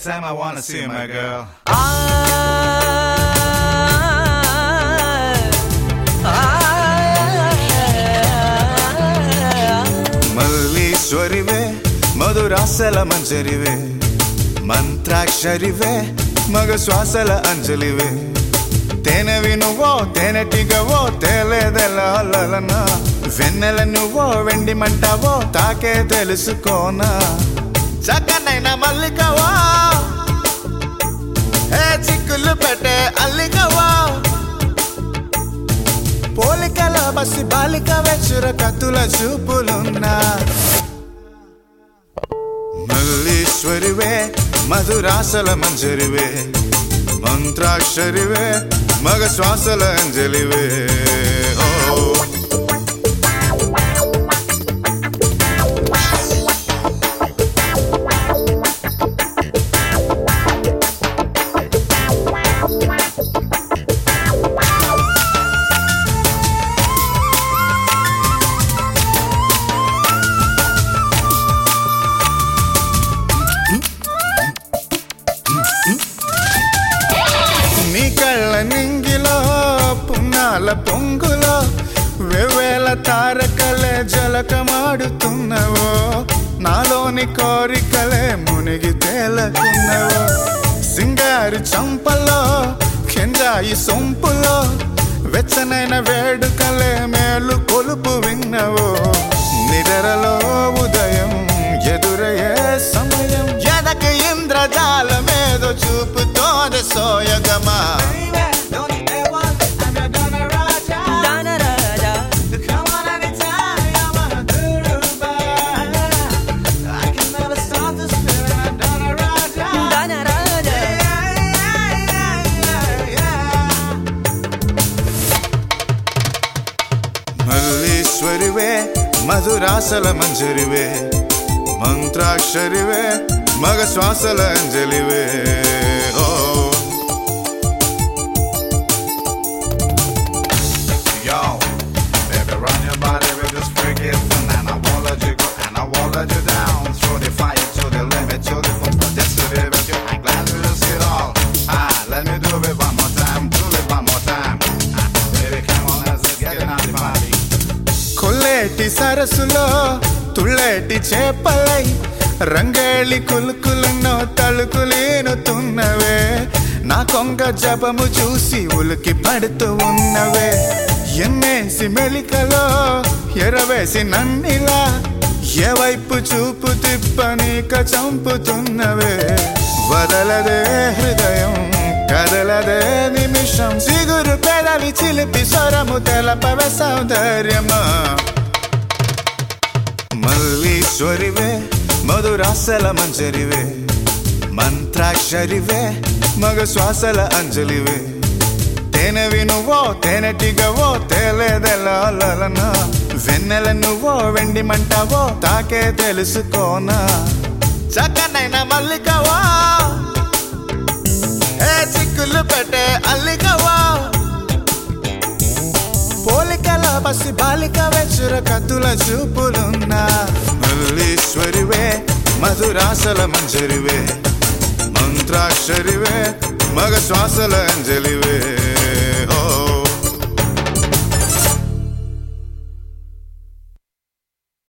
time I wanna see my girl. మల్లీశ్వరివే మధురాసల మంజరివే మంత్రాక్షరివే మగ శ్వాసల అంజలివే తేనెవి నువ్వో తేనెటిగవో తేలేదెలనా వెన్నెల నువ్వో వెండి మంటావో తాకే తెలుసుకోనా చక్కనైన మల్లికవా ఏ చిక్కులు పెట్టే అల్లికవా పోలికల బసి బాలిక వెచ్చుర కత్తుల చూపులున్నా మల్లీశ్వరివే మధురాసల మంజరివే మంత్రాక్షరివే మగ శ్వాసల అంజలివే ఓ నీ కళ్ళ నింగిలో పున్నాల పొంగులో వెవ్వేల తారకలే జలకమాడుతున్నవో నాలోని కోరికలే మునిగి తేలకున్నవో సింగారి చంపలో కెంజాయి సొంపులో వెచ్చనైన వేడుకలే మేలు కొలుపు విన్నవో నిడరలో ఉదయం ఎదురయ్యే సమయం ఎదక ఇంద్రజాలమేదో చూపుతోంది సోయగమా మల్లీశ్వరివే మధురాసల మంజరివే మంత్రాక్షరివే మగ శ్వాసల అంజలివే ఓ Yo, baby, run your body with this freaky thing, and I won't let you go, and I won't let you down. Throw the fire to the limit, to the full yesterday, but you I'm glad to risk it all. Ah, let me do it one more time, do it one more time. Ah, baby, come on, let's get it on the body. కొల్లేటి సరస్సులో తుళ్ళేటి చేపలై రంగేళి కులుకులను తలుకులేనుతున్నవే నా కొంగ జపము చూసి ఉలికి పడుతూ ఉన్నవే ఎన్నేసి మెలికలో ఎరవేసి నన్నిలా ఏ వైపు చూపు తిప్పనీక చంపుతున్నవే వదలదే హృదయం కదలదే నిమిషం సిగురు పెదవి చిలిపి స్వరము తెలపవే సౌందర్యమా మల్లీశ్వరివే మధురాసల మంజరివే మంత్రాక్షరివే మగ శ్వాసల అంజలివే తేనెవి నువ్వో తేనెటిగవో తేలేదెలనా వెన్నెల నువ్వో వెండి మంటావో తాకే తెలుసుకోనా చక్కనైన మల్లికవా ఏ చిక్కులు పెట్టే అల్లికవా పోలికల పసి బాలిక వెచ్చుర కత్తుల చూపులున్నా మల్లీశ్వరివే మధురాసల మంజరివే మంత్రాక్షరివే మగ శ్వాసల అంజలివే